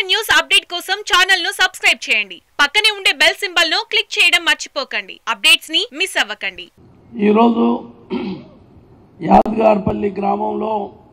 News update కోసం channel ను subscribe చేయండి పక్కనే ఉండే బెల్ సింబల్ ను క్లిక్ చేయడం మర్చిపోకండి అప్డేట్స్ ని మిస్ అవ్వకండి ఈరోజు యాదగార్పల్లి గ్రామంలో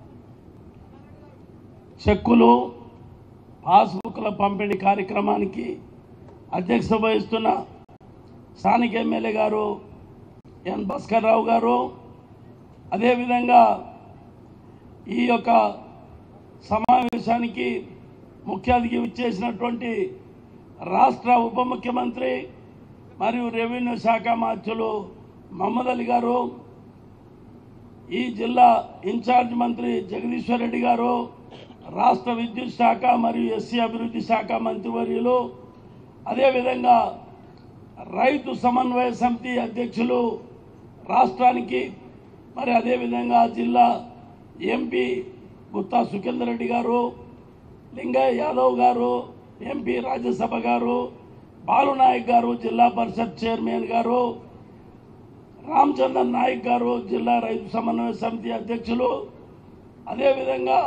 చెక్కులు పాస్బుక్ల పంపిణీ కార్యక్రమానికి అధ్యక్షత వహిస్తున్న స్థానిక ఎమ్మెల్యే గారు ఎన్ భాస్కర్ రావు గారు అదేవిధంగా ఈ యొక్క సమావేశానికి ముఖ్య అతిథి ఇచ్చేసినటువంటి రాష్ట్ర ఉప ముఖ్యమంత్రి మరియు రెవెన్యూ శాఖ మంత్రులు మహమ్మద్ అలీ గారు ఈ జిల్లా ఇన్ఛార్జ్ మంత్రి జగదీశ్వర్ రెడ్డి గారు రాష్ట్ర విద్యుత్ శాఖ మరియు ఎస్సీ అభివృద్ధి శాఖ మంత్రివర్యులు అదేవిధంగా రైతు సమన్వయ సమితి అధ్యక్షులు రాష్ట్రానికి మరి అదేవిధంగా జిల్లా ఎంపీ గుత్తా సుఖేందర్ రెడ్డి గారు లింగయ్య యాదవ్ గారు ఎంపీ రాజ్యసభ గారు బాలునాయక్ గారు జిల్లా పరిషత్ చైర్మన్ గారు రామచంద్రన్ నాయక్ గారు జిల్లా రైతు సమన్వయ సమితి అధ్యక్షులు అదేవిధంగా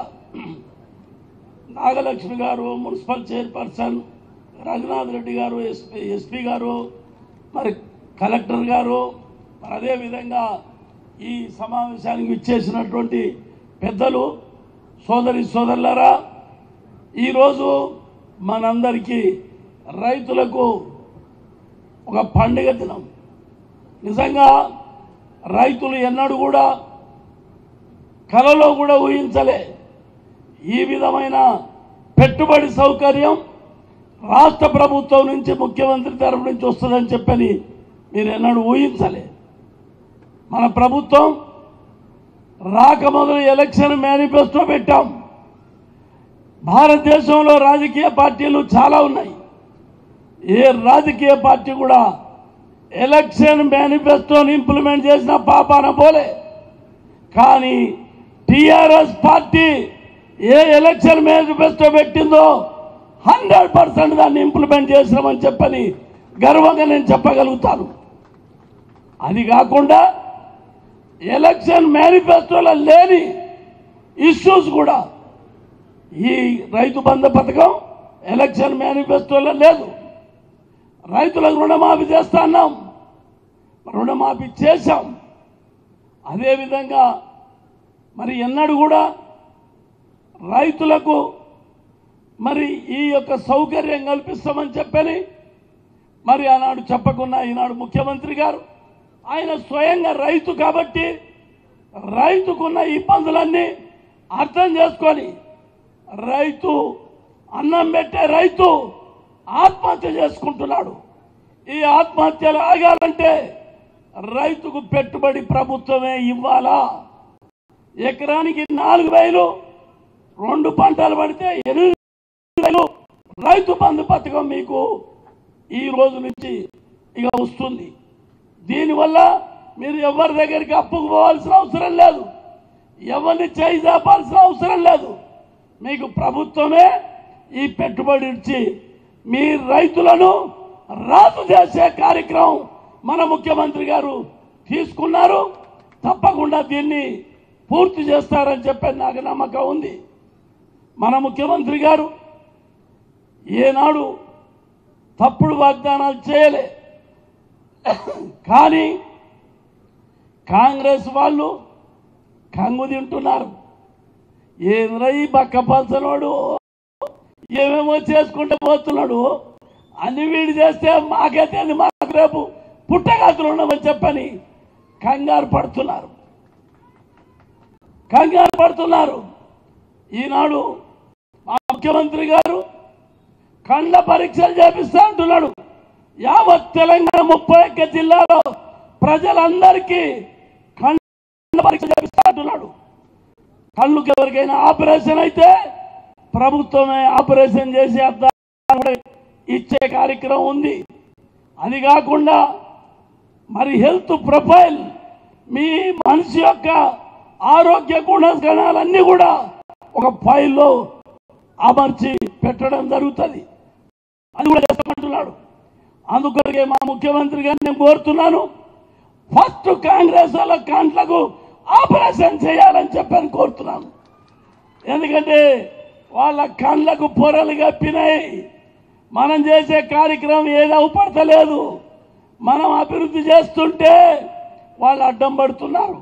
నాగలక్ష్మి గారు మున్సిపల్ చైర్పర్సన్ రఘునాథ్ రెడ్డి గారు ఎస్పీ ఎస్పీ గారు మరి కలెక్టర్ గారు మరి అదేవిధంగా ఈ సమావేశానికి విచ్చేసినటువంటి పెద్దలు సోదరి సోదరులారా ఈరోజు మనందరికీ రైతులకు ఒక పండుగ దినం నిజంగా రైతులు ఎన్నడూ కూడా కలలో కూడా ఊహించలే ఈ విధమైన పెట్టుబడి సౌకర్యం రాష్ట్ర ప్రభుత్వం నుంచి ముఖ్యమంత్రి తరఫు నుంచి వస్తుందని చెప్పని మీరు ఎన్నడూ ఊహించలే మన ప్రభుత్వం రాక మొదలు ఎలక్షన్ మేనిఫెస్టో పెట్టాం భారతదేశంలో రాజకీయ పార్టీలు చాలా ఉన్నాయి ఏ రాజకీయ పార్టీ కూడా ఎలక్షన్ మేనిఫెస్టోని ఇంప్లిమెంట్ చేసిన పాపాన పోలే కానీ టిఆర్ఎస్ పార్టీ ఏ ఎలక్షన్ మేనిఫెస్టో పెట్టిందో హండ్రెడ్ పర్సెంట్ దాన్ని ఇంప్లిమెంట్ చేసినామని చెప్పని గర్వంగా నేను చెప్పగలుగుతాను అది కాకుండా ఎలక్షన్ మేనిఫెస్టోలో లేని ఇష్యూస్ కూడా ఈ రైతు బంధు పథకం ఎలక్షన్ మేనిఫెస్టోలో లేదు రైతులకు రుణమాఫీ చేస్తా అన్నాం రుణమాఫీ చేశాం అదేవిధంగా మరి ఎన్నడూ కూడా రైతులకు మరి ఈ యొక్క సౌకర్యం కల్పిస్తామని చెప్పని మరి ఆనాడు చెప్పకున్నా ఈనాడు ముఖ్యమంత్రి గారు ఆయన స్వయంగా రైతు కాబట్టి రైతుకున్న ఇబ్బందులన్నీ అర్థం చేసుకొని రైతు అన్నం పెట్టే రైతు ఆత్మహత్య చేసుకుంటున్నాడు ఈ ఆత్మహత్యలు ఆగాలంటే రైతుకు పెట్టుబడి ప్రభుత్వమే ఇవ్వాలా ఎకరానికి నాలుగు వేలు రెండు పంటలు పడితే ఎనిమిది వేలు రైతు బంధు పథకం మీకు ఈ రోజు నుంచి ఇక వస్తుంది దీనివల్ల మీరు ఎవరి దగ్గరికి అప్పుకు పోవాల్సిన అవసరం లేదు ఎవరిని చేయి చేపాల్సిన అవసరం లేదు మీకు ప్రభుత్వమే ఈ పెట్టుబడి ఇచ్చి మీ రైతులను రాజు చేసే కార్యక్రమం మన ముఖ్యమంత్రి గారు తీసుకున్నారు తప్పకుండా దీన్ని పూర్తి చేస్తారని చెప్పి నాకు నమ్మకం ఉంది మన ముఖ్యమంత్రి గారు ఏనాడు తప్పుడు వాగ్దానాలు చేయలే కానీ కాంగ్రెస్ వాళ్ళు కంగు తింటున్నారు ఏంద్ర ఈ బక్క పలసనోడు ఏమేమో చేసుకుంటూ పోతున్నాడు అన్ని వీడు చేస్తే మాకైతే అది మాకు రేపు పుట్టగాతులు ఉండమని చెప్పని కంగారు పడుతున్నారు కంగారు పడుతున్నారు ఈనాడు మా ముఖ్యమంత్రి గారు కండ పరీక్షలు చేపిస్తా అంటున్నాడు యావత్ తెలంగాణ ముప్పై ఒక్క జిల్లాలో ప్రజలందరికీ కండ పరీక్ష చేపిస్తా అంటున్నాడు కళ్ళుకి ఎవరికైనా ఆపరేషన్ అయితే ప్రభుత్వమే ఆపరేషన్ చేసి అద్దాలు కూడా ఇచ్చే కార్యక్రమం ఉంది అది కాకుండా మరి హెల్త్ ప్రొఫైల్ మీ మనిషి యొక్క ఆరోగ్య గుణగణాలన్నీ కూడా ఒక ఫైల్లో అమర్చి పెట్టడం జరుగుతుంది అది కూడా చేస్తామంటున్నాడు అందుకొరకే మా ముఖ్యమంత్రి గారిని నేను కోరుతున్నాను ఫస్ట్ కాంగ్రెస్ వాళ్ళ కంట్లకు ఆపరేషన్ చేయాలని చెప్పని కోరుతున్నాను ఎందుకంటే వాళ్ళ కళ్ళకు పొరలు కప్పినాయి మనం చేసే కార్యక్రమం ఏది అవపడతలేదు మనం అభివృద్ధి చేస్తుంటే వాళ్ళు అడ్డం పడుతున్నారు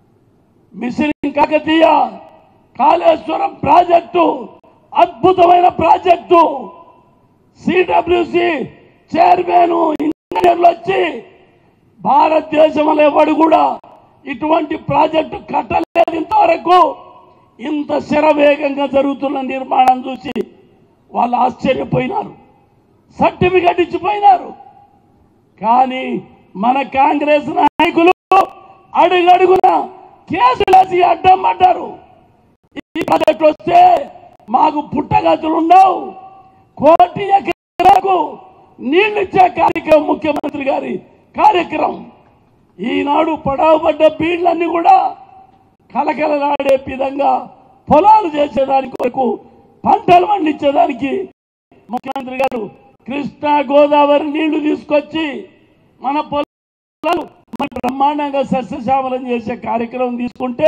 మిషన్ కాకతీయ కాళేశ్వరం ప్రాజెక్టు అద్భుతమైన ప్రాజెక్టు సిడబ్ల్యూసి చైర్మన్ ఇంజనీర్లు వచ్చి భారతదేశంలో ఎవడు కూడా ఇటువంటి ప్రాజెక్టు కట్టలేదు ఇంతవరకు ఇంత శరవేగంగా జరుగుతున్న నిర్మాణం చూసి వాళ్ళు ఆశ్చర్యపోయినారు సర్టిఫికెట్ ఇచ్చిపోయినారు కానీ మన కాంగ్రెస్ నాయకులు అడుగడుగున కేసులేసి అడ్డం పడ్డారు ఈ ప్రాజెక్ట్ వస్తే మాకు పుట్టగతులు ఉండవు కోటి ఎకరాలకు నీళ్లిచ్చే కార్యక్రమం ముఖ్యమంత్రి గారి కార్యక్రమం ఈనాడు పడవబడ్డ బీళ్లన్నీ కూడా కలకలలాడే విధంగా పొలాలు చేసేదానికి కొరకు పంటలు పండించేదానికి ముఖ్యమంత్రి గారు కృష్ణా గోదావరి నీళ్లు తీసుకొచ్చి మన పొలాలు మన బ్రహ్మాండంగా సస్యశ్యామలం చేసే కార్యక్రమం తీసుకుంటే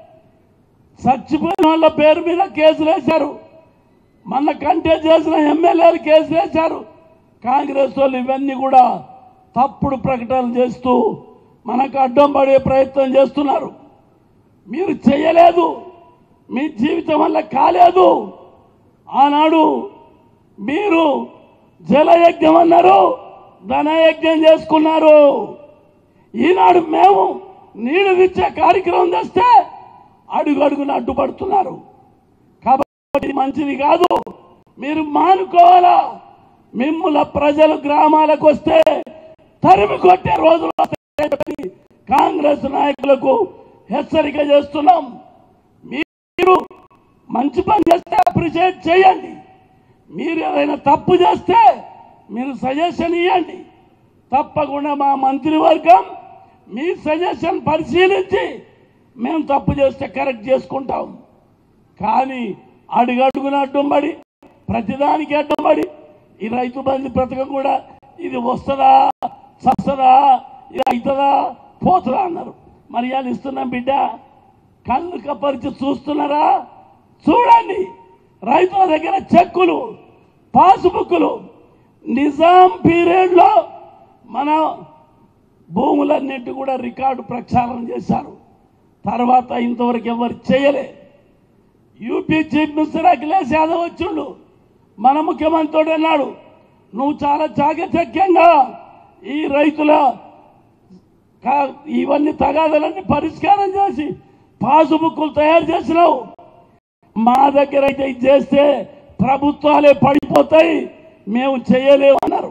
చచ్చిపోయిన వాళ్ళ పేరు మీద కేసులు వేశారు మన కంటే చేసిన ఎమ్మెల్యేలు కేసులు వేశారు కాంగ్రెస్ వాళ్ళు ఇవన్నీ కూడా తప్పుడు ప్రకటనలు చేస్తూ మనకు అడ్డం పడే ప్రయత్నం చేస్తున్నారు మీరు చేయలేదు మీ జీవితం వల్ల కాలేదు ఆనాడు మీరు జలయజ్ఞం అన్నారు ధనయజ్ఞం చేసుకున్నారు ఈనాడు మేము నీళ్లు ఇచ్చే కార్యక్రమం చేస్తే అడుగు అడుగున అడ్డుపడుతున్నారు కాబట్టి ఇది మంచిది కాదు మీరు మానుకోవాలా మిమ్ముల ప్రజలు గ్రామాలకు వస్తే తరిమి కొట్టే రోజులు వస్తాయని కాంగ్రెస్ నాయకులకు హెచ్చరిక చేస్తున్నాం మీరు మంచి పని చేస్తే అప్రిషియేట్ చేయండి మీరు ఏదైనా తప్పు చేస్తే మీరు సజెషన్ ఇవ్వండి తప్పకుండా మా మంత్రివర్గం మీ సజెషన్ పరిశీలించి మేము తప్పు చేస్తే కరెక్ట్ చేసుకుంటాం కానీ అడుగడుగున అడ్డంబడి ప్రతిదానికి అడ్డంబడి ఈ రైతు బంధు పథకం కూడా ఇది వస్తుందా చస్తుందా ఇది అవుతుందా పోతుందా అన్నారు మరి వాళ్ళు ఇస్తున్నాం బిడ్డ కళ్ళు కప్పరిచి చూస్తున్నారా చూడండి రైతుల దగ్గర చెక్కులు పాస్బుక్లు నిజాం పీరియడ్లో మన భూములన్నింటి కూడా రికార్డు ప్రక్షాళన చేశారు తర్వాత ఇంతవరకు ఎవరు చేయలే UP chief minister Akhilesh Yadav వచ్చిండు మన ముఖ్యమంత్రి అన్నాడు నువ్వు చాలా చాకచక్యంగా ఈ రైతుల కా- ఇవన్నీ తగాదాలన్నీ పరిష్కారం చేసి పాసుబుక్కులు తయారు చేసినావు మా దగ్గర అయితే ఇది చేస్తే ప్రభుత్వాలే పడిపోతాయి మేము చేయలేమన్నారు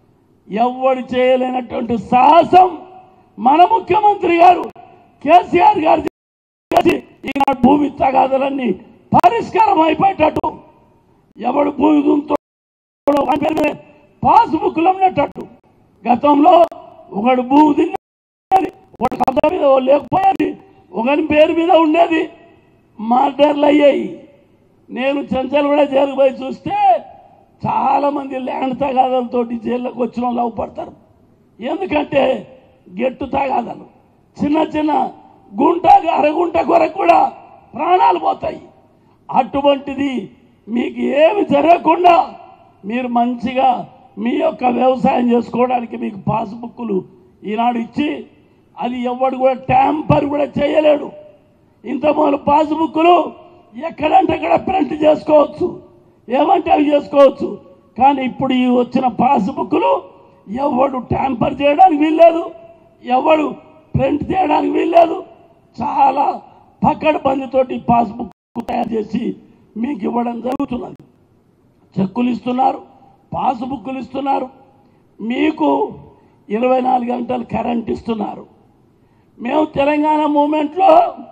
ఎవడు చేయలేనటువంటి సాహసం మన ముఖ్యమంత్రి గారు కేసీఆర్ గారు చేసి ఈనాడు భూమి తగాదాలన్నీ పరిష్కారం అయిపోయేటట్టు ఎవడు భూమి దుంతో పాస్బుక్ లో ఉన్నట్టు గతంలో ఒకడు భూమి తిన్నది ఒకటి కథ మీద ఓ లేకపోయేది ఒకని పేరు మీద ఉండేది మర్డర్లు అయ్యాయి నేను చెంచల్ కూడా జైలుకు పోయి చూస్తే చాలా మంది ల్యాండ్ తగాదాలతోటి జైల్లోకి వచ్చిన వాళ్ళు అవపడతారు ఎందుకంటే గెట్టు తగాదాలు చిన్న చిన్న గుంట అరగుంట కొరకు కూడా ప్రాణాలు పోతాయి అటువంటిది మీకు ఏమి జరగకుండా మీరు మంచిగా మీ యొక్క వ్యవసాయం చేసుకోవడానికి మీకు పాస్బుక్లు ఈనాడు ఇచ్చి అది ఎవడు కూడా ట్యాంపర్ కూడా చేయలేడు ఇంత మూల పాస్బుక్లు ఎక్కడంటే అక్కడ ప్రింట్ చేసుకోవచ్చు ఏమంటే అవి చేసుకోవచ్చు కానీ ఇప్పుడు ఈ వచ్చిన పాస్బుక్లు ఎవడు ట్యాంపర్ చేయడానికి వీల్లేదు ఎవడు ప్రింట్ చేయడానికి వీల్లేదు చాలా పక్కడ బందితోటి పాస్బుక్ తయారు చేసి మీకు ఇవ్వడం జరుగుతున్నది చెక్కులు ఇస్తున్నారు పాస్బుక్లు ఇస్తున్నారు మీకు ఇరవై నాలుగు గంటలు కరెంట్ ఇస్తున్నారు మేము తెలంగాణ మూమెంట్లో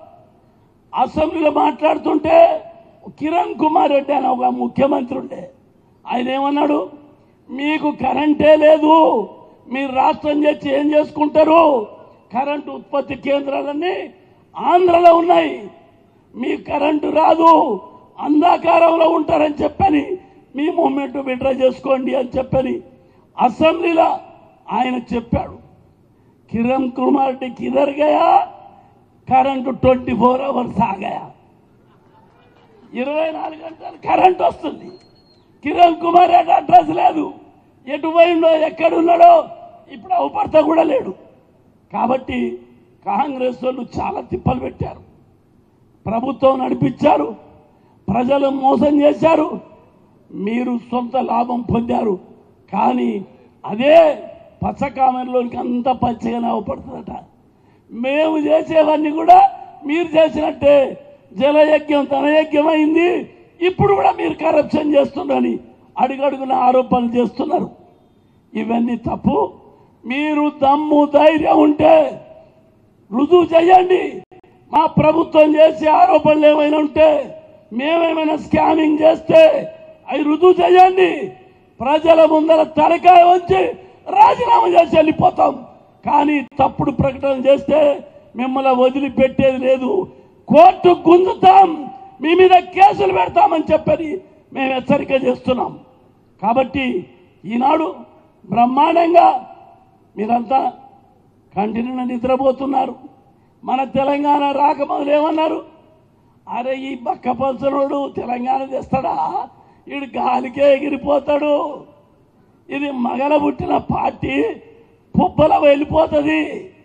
అసెంబ్లీలో మాట్లాడుతుంటే కిరణ్ కుమార్ రెడ్డి అని ఒక ముఖ్యమంత్రి ఉండే ఆయన ఏమన్నాడు మీకు కరెంటే లేదు మీరు రాష్ట్రం చేసి ఏం చేసుకుంటారు కరెంటు ఉత్పత్తి కేంద్రాలన్నీ ఆంధ్రలో ఉన్నాయి మీ కరెంటు రాదు అంధాకారంలో ఉంటారని చెప్పని మీ మూమెంట్ విడ్రా చేసుకోండి అని చెప్పని అసెంబ్లీలో ఆయన చెప్పాడు కిరణ్ కుమార్ రెడ్డి కిదర్ గయా కరెంటు ట్వంటీ ఫోర్ అవర్స్ ఆ గయా ఇరవై నాలుగు గంటలు కరెంట్ వస్తుంది కిరణ్ కుమార్ రెడ్డి అడ్రస్ లేదు ఎటు పోయిండో ఎక్కడున్నాడో ఇప్పుడు అవపడతా కూడా లేడు కాబట్టి కాంగ్రెస్ వాళ్ళు చాలా తిప్పలు పెట్టారు ప్రభుత్వం నడిపించారు ప్రజలు మోసం చేశారు మీరు సొంత లాభం పొందారు కానీ అదే పచ్చకామెరలోనికి అంత పచ్చగానే అవపడుతుందట మేము చేసేవన్నీ కూడా మీరు చేసినట్టే జలయజ్ఞం తనయజ్ఞం అయింది ఇప్పుడు కూడా మీరు కరప్షన్ చేస్తున్నారని అడుగడుగున ఆరోపణలు చేస్తున్నారు ఇవన్నీ తప్పు మీరు దమ్ము ధైర్యం ఉంటే రుజువు చేయండి మా ప్రభుత్వం చేసే ఆరోపణలు ఏమైనా ఉంటే మేమేమైనా స్కామింగ్ చేస్తే అవి రుజువు చేయండి ప్రజల ముందర తలకాయ వచ్చి రాజీనామా చేసి వెళ్ళిపోతాం కానీ తప్పుడు ప్రకటన చేస్తే మిమ్మల్ని వదిలిపెట్టేది లేదు కోర్టు గుంజుతాం మీ మీద కేసులు పెడతామని చెప్పని మేము హెచ్చరిక చేస్తున్నాం కాబట్టి ఈనాడు బ్రహ్మాండంగా మీరంతా కంటిన్యూ నిద్రపోతున్నారు మన తెలంగాణ రాక మొదలు ఏమన్నారు అరే ఈ బక్క పల్సనోడు తెలంగాణ తెస్తాడా ఈడు గాలికే ఎగిరిపోతాడు ఇది మగల పుట్టిన పార్టీ పుబ్బల వెళ్ళిపోతుంది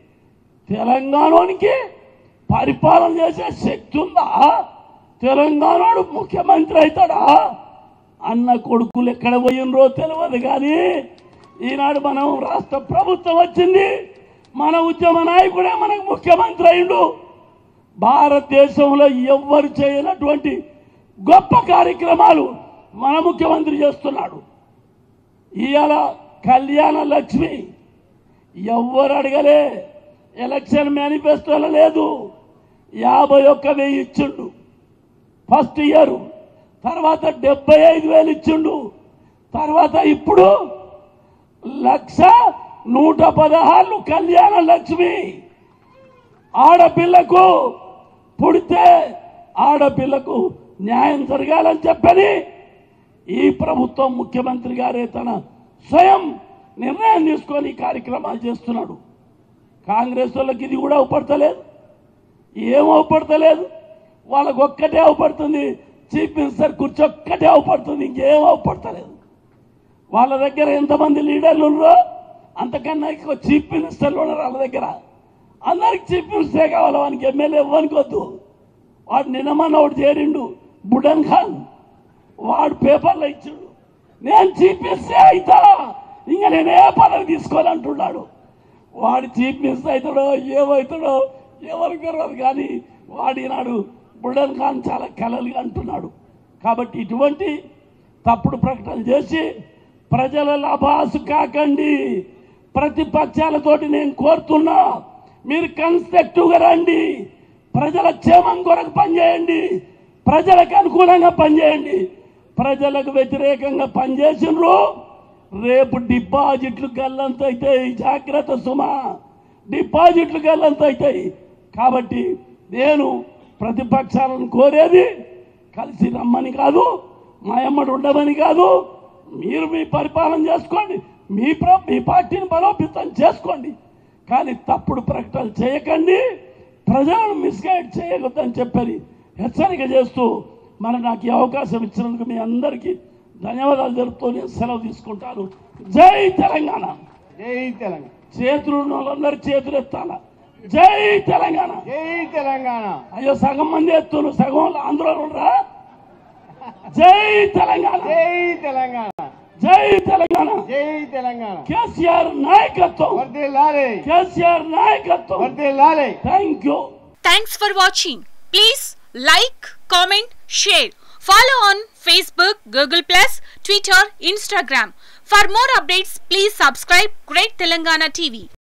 తెలంగాణకి పరిపాలన చేసే శక్తి ఉందా తెలంగాణోడు ముఖ్యమంత్రి అవుతాడా అన్న కొడుకులు ఎక్కడ పోయినరో తెలియదు కానీ ఈనాడు మనం రాష్ట్ర ప్రభుత్వం వచ్చింది మన ఉద్యమ నాయకుడే మనకు ముఖ్యమంత్రి అయిండు భారతదేశంలో ఎవ్వరు చేయనటువంటి గొప్ప కార్యక్రమాలు మన ముఖ్యమంత్రి చేస్తున్నాడు ఇవాళ కళ్యాణ లక్ష్మి ఎవ్వరు అడగలే ఎలక్షన్ మేనిఫెస్టోలో లేదు యాభై ఒక్క వెయ్యి ఇచ్చిండు ఫస్ట్ ఇయర్ తర్వాత డెబ్బై ఐదు వేలు ఇచ్చిండు తర్వాత ఇప్పుడు లక్ష నూట పదహారు కళ్యాణ లక్ష్మి ఆడపిల్లకు పుడితే ఆడపిల్లకు న్యాయం జరగాలని చెప్పని ఈ ప్రభుత్వం ముఖ్యమంత్రి గారే తన స్వయం నిర్ణయం తీసుకొని ఈ కార్యక్రమాలు చేస్తున్నాడు కాంగ్రెస్ వాళ్ళకి ఇది కూడా అవపడతలేదు ఏం అవపడతలేదు వాళ్ళకు ఒక్కటే అవపడుతుంది చీఫ్ మినిస్టర్ కూర్చొక్కటే అవపడుతుంది ఇంకేం అవపడతలేదు వాళ్ళ దగ్గర ఎంతమంది లీడర్లు ఉన్నారో అంతకన్నా ఎక్కువ చీఫ్ మినిస్టర్లు ఉన్నారు వాళ్ళ దగ్గర అందరికి చీఫ్ మినిస్టరే కావాలి వానికి ఎమ్మెల్యే ఇవ్వనుకోద్దు వాడు నిన్నమన్న ఒకటి చేరిండు బుడన్ ఖాన్ వాడు పేపర్లో ఇచ్చాడు నేను చీఫ్ మినిస్టర్ అవుతా ఇంకా నేను ఏ పదవి తీసుకోవాలంటున్నాడు వాడు చీఫ్ మినిస్టర్ అవుతాడో ఏమవుతాడో ఎవరికి తెలియదు కానీ వాడినాడు బుడన్ ఖాన్ చాలా కలలుగా అంటున్నాడు కాబట్టి ఇటువంటి తప్పుడు ప్రకటన చేసి ప్రజల లాభాసు కాకండి ప్రతిపక్షాలతోటి నేను కోరుతున్నా మీరు కన్స్ట్రక్టివ్గా రండి ప్రజల క్షేమం కొరకు పనిచేయండి ప్రజలకు అనుకూలంగా పనిచేయండి ప్రజలకు వ్యతిరేకంగా పనిచేసినరు రేపు డిపాజిట్లు గల్లంత అవుతాయి జాగ్రత్త సుమా డిపాజిట్లు గల్లంత అవుతాయి కాబట్టి నేను ప్రతిపక్షాలను కోరేది కలిసి రమ్మని కాదు మా ఎమ్మడి ఉండమని కాదు మీరు మీ పరిపాలన చేసుకోండి మీ ప్ర మీ పార్టీని బలోపేతం చేసుకోండి కానీ తప్పుడు ప్రకటనలు చేయకండి ప్రజలను మిస్గైడ్ చేయవద్దని చెప్పని హెచ్చరిక చేస్తూ మరి నాకు ఈ అవకాశం ఇచ్చినందుకు మీ అందరికీ ధన్యవాదాలు జరుపుతూ నేను సెలవు తీసుకుంటాను జై తెలంగాణ జై తెలంగాణ చేతులు ఉన్న వాళ్ళందరూ చేతులు ఎత్తాల జై తెలంగాణ జై తెలంగాణ అయ్యో సగం మంది ఎత్తులు సగం ఆంధ్రలో ఉండరా జై తెలంగాణ జై తెలంగాణ జై తెలంగాణ జై తెలంగాణ కేసీఆర్ నాయకత్వం వర్దిల్లాలి కేసీఆర్ నాయకత్వం వర్దిల్లాలి thank you Thanks for watching. Please like, comment, share. Follow on Facebook, Google Plus, Twitter, Instagram. For more updates, please subscribe Great Telangana TV.